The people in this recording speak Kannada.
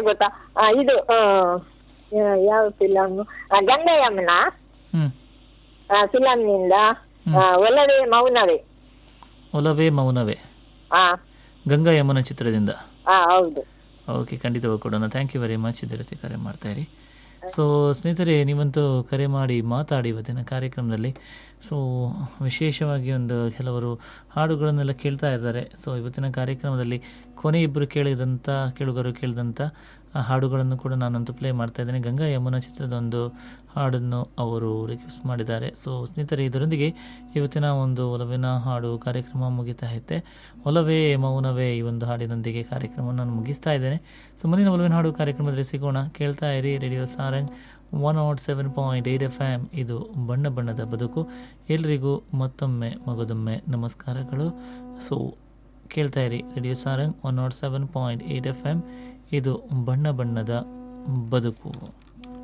ಗೊತ್ತಾ ಆ, ಇದು ಆ, ಯಾ- ಯಾವ ಫಿಲಮ್ ಗಂಗ ಯಮುನ ಹ್ಞೂ ಫಿಲಮ್ನಿಂದ ಒಲವೇ ಮೌನವೇ ಒಲವೇ ಮೌನವೇ ಹಾ ಗಂಗಾ ಯಮುನ ಚಿತ್ರದಿಂದ ಹಾ ಹೌದು ಓಕೆ ಖಂಡಿತವಾಗಿ ಕೊಡೋಣ ಥ್ಯಾಂಕ್ ಯು ವೆರಿ ಮಚ್ ಇದೇ ರೀತಿ ಕರೆ ಮಾಡ್ತಾ ಇರಿ ಸೊ ಸ್ನೇಹಿತರೆ ನೀವಂತೂ ಕರೆ ಮಾಡಿ ಮಾತಾಡಿ ಇವತ್ತಿನ ಕಾರ್ಯಕ್ರಮದಲ್ಲಿ ಸೊ ವಿಶೇಷವಾಗಿ ಒಂದು ಕೆಲವರು ಹಾಡುಗಳನ್ನೆಲ್ಲ ಕೇಳ್ತಾ ಇದ್ದಾರೆ ಸೊ ಇವತ್ತಿನ ಕಾರ್ಯಕ್ರಮದಲ್ಲಿ ಕೊನೆ ಇಬ್ಬರು ಕೇಳಿದಂಥ ಕೇಳುಗರು ಕೇಳಿದಂಥ ಆ ಹಾಡುಗಳನ್ನು ಕೂಡ ನಾನಂತೂ ಪ್ಲೇ ಮಾಡ್ತಾ ಇದ್ದೇನೆ ಗಂಗಾ ಯಮುನಾ ಚಿತ್ರದ ಒಂದು ಹಾಡನ್ನು ಅವರು ರಿಕ್ವೆಸ್ಟ್ ಮಾಡಿದ್ದಾರೆ ಸೊ ಸ್ನೇಹಿತರೆ ಇದರೊಂದಿಗೆ ಇವತ್ತಿನ ಒಂದು ಒಲವಿನ ಹಾಡು ಕಾರ್ಯಕ್ರಮ ಮುಗಿತಾ ಐತೆ ಒಲವೇ ಮೌನವೇ ಈ ಒಂದು ಹಾಡಿನೊಂದಿಗೆ ಕಾರ್ಯಕ್ರಮವನ್ನು ನಾನು ಮುಗಿಸ್ತಾ ಇದ್ದೇನೆ ಸೊ ಮುಂದಿನ ಒಲವಿನ ಹಾಡು ಕಾರ್ಯಕ್ರಮದಲ್ಲಿ ಸಿಗೋಣ ಕೇಳ್ತಾ ಇರಿ radio Sarang one nought seven point eight F M ಇದು ಬಣ್ಣ ಬಣ್ಣದ ಬದುಕು ಎಲ್ರಿಗೂ ಮತ್ತೊಮ್ಮೆ ಮಗದೊಮ್ಮೆ ನಮಸ್ಕಾರಗಳು ಸೊ ಕೇಳ್ತಾ ಇರಿ radio Sarang one nought seven point eight F M ಇದು ಬಣ್ಣ ಬಣ್ಣದ ಬದುಕು